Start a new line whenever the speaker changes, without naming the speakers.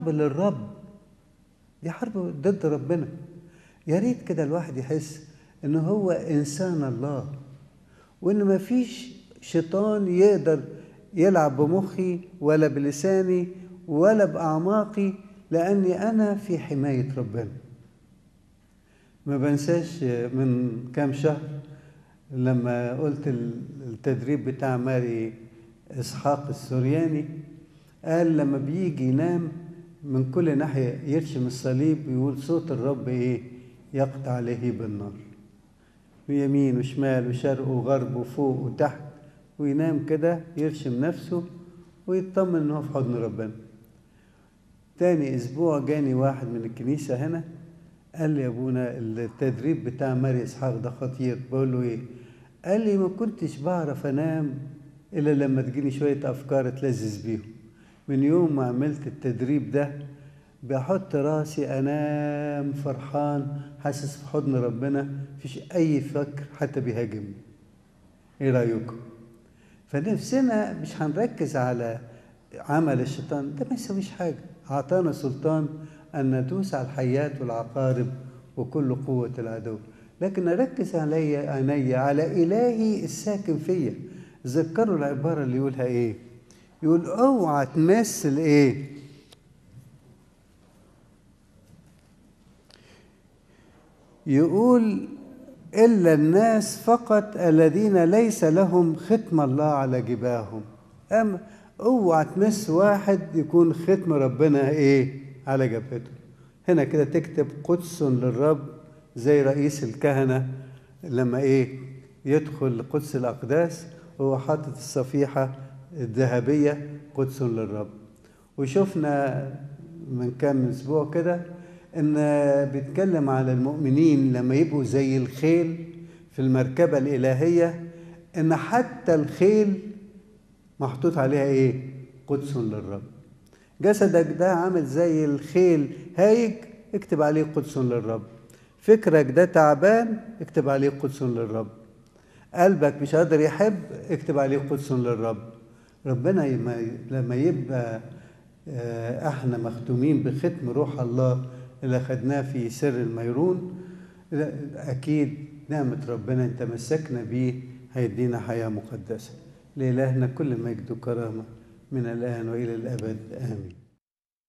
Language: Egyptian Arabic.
للرب دي حرب ضد ربنا يا ريت كده الواحد يحس ان هو انسان الله وان مفيش شيطان يقدر يلعب بمخي ولا بلساني ولا باعماقي لاني انا في حمايه ربنا ما بنساش من كام شهر لما قلت التدريب بتاع ماري اسحاق السورياني قال لما بيجي ينام من كل ناحية يرشم الصليب ويقول صوت الرب إيه يقطع عليه بالنار ويمين وشمال وشرق وغرب وفوق وتحت وينام كده يرشم نفسه ويطمن إن هو في حضن ربنا تاني أسبوع جاني واحد من الكنيسة هنا قال لي يا أبونا التدريب بتاع ماري إسحاق ده خطير بقول له إيه قال لي ما كنتش بعرف أنام إلا لما تجيني شوية أفكار أتلذذ بيهم من يوم ما عملت التدريب ده بحط راسي انام فرحان حاسس في حضن ربنا مفيش اي فكر حتى بيهاجمني ايه رايكم فنفسنا مش هنركز على عمل الشيطان ده ما يسويش حاجه اعطانا سلطان ان ندوس على الحيات والعقارب وكل قوه العدو لكن اركز علي عيني على الهي الساكن فيا ذكروا العباره اللي يقولها ايه يقول اوعى تمثل ايه يقول الا الناس فقط الذين ليس لهم ختم الله على جباههم اما اوعى تمس واحد يكون ختم ربنا ايه على جبهته هنا كده تكتب قدس للرب زي رئيس الكهنه لما ايه يدخل قدس الاقداس وهو حاطط الصفيحه الذهبية قدس للرب وشفنا من كام اسبوع كده ان بيتكلم على المؤمنين لما يبقوا زي الخيل في المركبة الإلهية ان حتى الخيل محطوط عليها ايه قدس للرب جسدك ده عامل زي الخيل هايج اكتب عليه قدس للرب فكرك ده تعبان اكتب عليه قدس للرب قلبك مش قادر يحب اكتب عليه قدس للرب ربنا لما يبقى احنا مختومين بختم روح الله اللي خدناه في سر الميرون اكيد نعمه ربنا ان تمسكنا بيه هيدينا حياه مقدسه لالهنا كل مجد وكرامه من الان والى الابد امين